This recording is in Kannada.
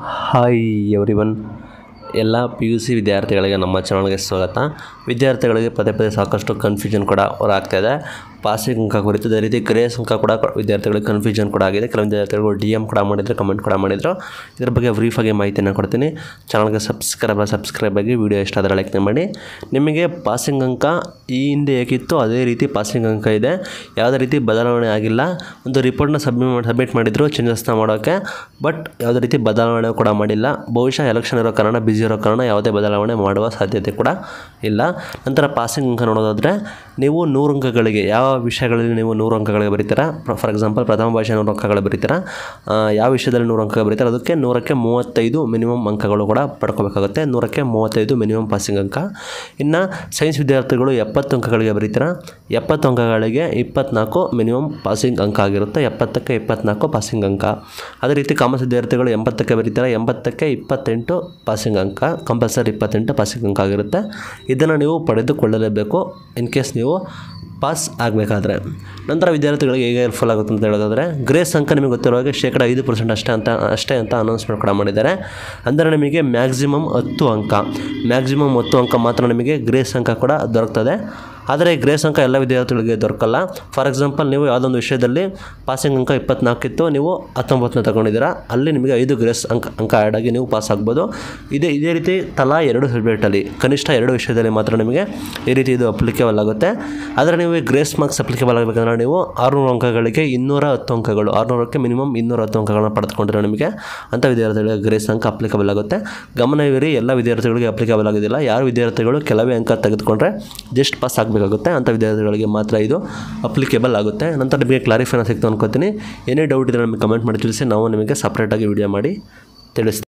ಹಾಯ್ ಎವ್ರಿ ಒನ್ ಎಲ್ಲ ಪಿ ಯು ಸಿ ವಿದ್ಯಾರ್ಥಿಗಳಿಗೆ ನಮ್ಮ ಚಾನಲ್ಗೆ ಸ್ವಾಗತ ವಿದ್ಯಾರ್ಥಿಗಳಿಗೆ ಪದೇ ಪದೇ ಸಾಕಷ್ಟು ಕನ್ಫ್ಯೂಷನ್ ಕೂಡ ಹೊರಾಗ್ತಾಯಿದೆ ಪಾಸಿಂಗ್ ಅಂಕ ಕುರಿತು ಅದೇ ರೀತಿ ಗ್ರೇಸ್ ಅಂಕ ಕೂಡ ವಿದ್ಯಾರ್ಥಿಗಳಿಗೆ ಕನ್ಫ್ಯೂಷನ್ ಕೂಡ ಆಗಿದೆ ಕೆಲವು ವಿದ್ಯಾರ್ಥಿಗಳು ಡಿ ಎಮ್ ಕೂಡ ಮಾಡಿದ್ರು ಕಮೆಂಟ್ ಕೂಡ ಮಾಡಿದರು ಇದ್ರ ಬಗ್ಗೆ ಬ್ರೀಫಾಗಿ ಮಾಹಿತಿಯನ್ನು ಕೊಡ್ತೀನಿ ಚಾನಲ್ಗೆ ಸಬ್ಸ್ಕ್ರೈಬ್ ಸಬ್ಸ್ಕ್ರೈಬ್ ಆಗಿ ವಿಡಿಯೋ ಇಷ್ಟ ಆದರೆ ಲೈಕ್ ಮಾಡಿ ನಿಮಗೆ ಪಾಸಿಂಗ್ ಅಂಕ ಈ ಹಿಂದೆ ಹೇಗಿತ್ತು ಅದೇ ರೀತಿ ಪಾಸಿಂಗ್ ಅಂಕ ಇದೆ ಯಾವುದೇ ರೀತಿ ಬದಲಾವಣೆ ಆಗಿಲ್ಲ ಒಂದು ರಿಪೋರ್ಟ್ನ ಸಬ್ಮಿಟ್ ಸಬ್ಮಿಟ್ ಮಾಡಿದ್ರು ಚೇಂಜಸ್ನ ಮಾಡೋಕ್ಕೆ ಬಟ್ ಯಾವುದೇ ರೀತಿ ಬದಲಾವಣೆ ಕೂಡ ಮಾಡಿಲ್ಲ ಬಹುಶಃ ಎಲೆಕ್ಷನ್ ಇರೋ ಕಾರಣ ಬ್ಯುಸಿ ಇರೋ ಕಾರಣ ಯಾವುದೇ ಬದಲಾವಣೆ ಮಾಡುವ ಸಾಧ್ಯತೆ ಕೂಡ ಇಲ್ಲ ನಂತರ ಪಾಸಿಂಗ್ ಅಂಕ ನೋಡೋದಾದರೆ ನೀವು ನೂರು ಅಂಕಗಳಿಗೆ ಯಾವ ವಿಷಯಗಳಲ್ಲಿ ನೀವು ನೂರು ಅಂಕಗಳಿಗೆ ಬರೀತೀರಾ ಫಾರ್ ಎಕ್ಸಾಂಪಲ್ ಪ್ರಥಮ ಭಾಷೆ ನೂರು ಅಂಕಗಳು ಬರೀತೀರಾ ಆ, ಯಾವ ವಿಷಯದಲ್ಲಿ ನೂರು ಅಂಕ ಬರೀತೀರಾ ಅದಕ್ಕೆ ನೂರಕ್ಕೆ ಮೂವತ್ತೈದು ಮಿನಿಮಮ್ ಅಂಕಗಳು ಕೂಡ ಪಡ್ಕೋಬೇಕಾಗುತ್ತೆ ನೂರಕ್ಕೆ ಮೂವತ್ತೈದು ಮಿನಿಮಮ್ ಪಾಸಿಂಗ್ ಅಂಕ ಇನ್ನು ಸೈನ್ಸ್ ವಿದ್ಯಾರ್ಥಿಗಳು ಎಪ್ಪತ್ತು ಅಂಕಗಳಿಗೆ ಬರೀತೀರಾ ಎಪ್ಪತ್ತು ಅಂಕಗಳಿಗೆ ಇಪ್ಪತ್ನಾಲ್ಕು ಮಿನಿಮಮ್ ಪಾಸಿಂಗ್ ಅಂಕ ಆಗಿರುತ್ತೆ ಎಪ್ಪತ್ತಕ್ಕೆ ಇಪ್ಪತ್ನಾಲ್ಕು ಪಾಸಿಂಗ್ ಅಂಕ ಅದೇ ರೀತಿ ಕಾಮರ್ಸ್ ವಿದ್ಯಾರ್ಥಿಗಳು ಎಂಬತ್ತಕ್ಕೆ ಬರೀತಾರೆ ಎಂಬತ್ತಕ್ಕೆ ಇಪ್ಪತ್ತೆಂಟು ಪಾಸಿಂಗ್ ಅಂಕ ಕಂಪಲ್ಸರಿ ಇಪ್ಪತ್ತೆಂಟು ಪಾಸಿಂಗ್ ಅಂಕ ಆಗಿರುತ್ತೆ ಇದನ್ನು ನೀವು ಪಡೆದುಕೊಳ್ಳಲೇಬೇಕು ಇನ್ ಕೇಸ್ ನೀವು ಪಾಸ್ ಆಗಬೇಕಾದ್ರೆ ನಂತರ ವಿದ್ಯಾರ್ಥಿಗಳಿಗೆ ಹೇಗೆ ಹೆಲ್ಪ್ಫುಲ್ ಆಗುತ್ತೆ ಅಂತ ಹೇಳೋದಾದರೆ ಗ್ರೇಸ್ ಅಂಕ ನಿಮಗೆ ಗೊತ್ತಿರೋ ಹಾಗೆ ಶೇಕಡ ಐದು ಪರ್ಸೆಂಟ್ ಅಷ್ಟೇ ಅಂತ ಅಷ್ಟೇ ಅಂತ ಅನೌನ್ಸ್ಮೆಂಟ್ ಕೂಡ ಮಾಡಿದ್ದಾರೆ ಅಂದರೆ ನಿಮಗೆ ಮ್ಯಾಕ್ಸಿಮಮ್ ಹತ್ತು ಅಂಕ ಮ್ಯಾಕ್ಸಿಮಮ್ ಹತ್ತು ಅಂಕ ಮಾತ್ರ ನಿಮಗೆ ಗ್ರೇಸ್ ಅಂಕ ಕೂಡ ದೊರಕ್ತದೆ ಆದರೆ ಗ್ರೇಸ್ ಅಂಕ ಎಲ್ಲ ವಿದ್ಯಾರ್ಥಿಗಳಿಗೆ ದೊರಕಲ್ಲ ಫಾರ್ ಎಕ್ಸಾಂಪಲ್ ನೀವು ಯಾವುದೊಂದು ವಿಷಯದಲ್ಲಿ ಪಾಸಿಂಗ್ ಅಂಕ ಇಪ್ಪತ್ನಾಲ್ಕಿತ್ತು ನೀವು ಹತ್ತೊಂಬತ್ತನೇ ತಗೊಂಡಿದ್ದೀರಾ ಅಲ್ಲಿ ನಿಮಗೆ ಐದು ಗ್ರೇಸ್ ಅಂಕ ಅಂಕ ಆ್ಯಡ್ ಆಗಿ ನೀವು ಪಾಸ್ ಆಗ್ಬೋದು ಇದೇ ಇದೇ ರೀತಿ ತಲಾ ಎರಡು ಸಬ್ಜೆಕ್ಟಲ್ಲಿ ಕನಿಷ್ಠ ಎರಡು ವಿಷಯದಲ್ಲಿ ಮಾತ್ರ ನಿಮಗೆ ಈ ರೀತಿ ಇದು ಅಪ್ಲಿಕೇಬಲ್ ಆಗುತ್ತೆ ಆದರೆ ನೀವು ಈ ಗ್ರೇಸ್ ಮಾರ್ಕ್ಸ್ ಅಪ್ಲಿಕೇಬಲ್ ಆಗಬೇಕಂದ್ರೆ ನೀವು ಆರುನೂರು ಅಂಕಗಳಿಗೆ ಇನ್ನೂರ ಹತ್ತು ಅಂಕಗಳು ಆರುನೂರಕ್ಕೆ ಮಿನಿಮಮ್ ಇನ್ನೂರ ಹತ್ತು ಅಂಕಗಳನ್ನ ಪಡೆದುಕೊಂಡ್ರೆ ನಿಮಗೆ ಅಂಥ ವಿದ್ಯಾರ್ಥಿಗಳಿಗೆ ಗ್ರೇಸ್ ಅಂಕ ಅಪ್ಲಿಕೇಬಲ್ ಆಗುತ್ತೆ ಗಮನವಿರಿ ಎಲ್ಲ ವಿದ್ಯಾರ್ಥಿಗಳಿಗೆ ಅಪ್ಲಿಕೇಬಲ್ ಆಗೋದಿಲ್ಲ ಯಾರು ವಿದ್ಯಾರ್ಥಿಗಳು ಕೆಲವೇ ಅಂಕ ತೆಗೆದುಕೊಂಡ್ರೆ ಜಸ್ಟ್ ಪಾಸ್ ಆಗಬೇಕಾಗುತ್ತೆ ಅಂಥ ವಿದ್ಯಾರ್ಥಿಗಳಿಗೆ ಮಾತ್ರ ಇದು ಅಪ್ಲಿಕೇಬಲ್ ಆಗುತ್ತೆ ನಂತರ ನಿಮಗೆ ಕ್ಲಾರಿಫೈನ ಸಿಕ್ತು ಅನ್ಕೋತೀನಿ ಏನೇ ಡೌಟ್ ಇದ್ದರೆ ನಮಗೆ ಕಮೆಂಟ್ ಮಾಡಿ ತಿಳಿಸಿ ನಾವು ನಿಮಗೆ ಸಪ್ರೇಟಾಗಿ ವಿಡಿಯೋ ಮಾಡಿ ತಿಳಿಸ್ತೀವಿ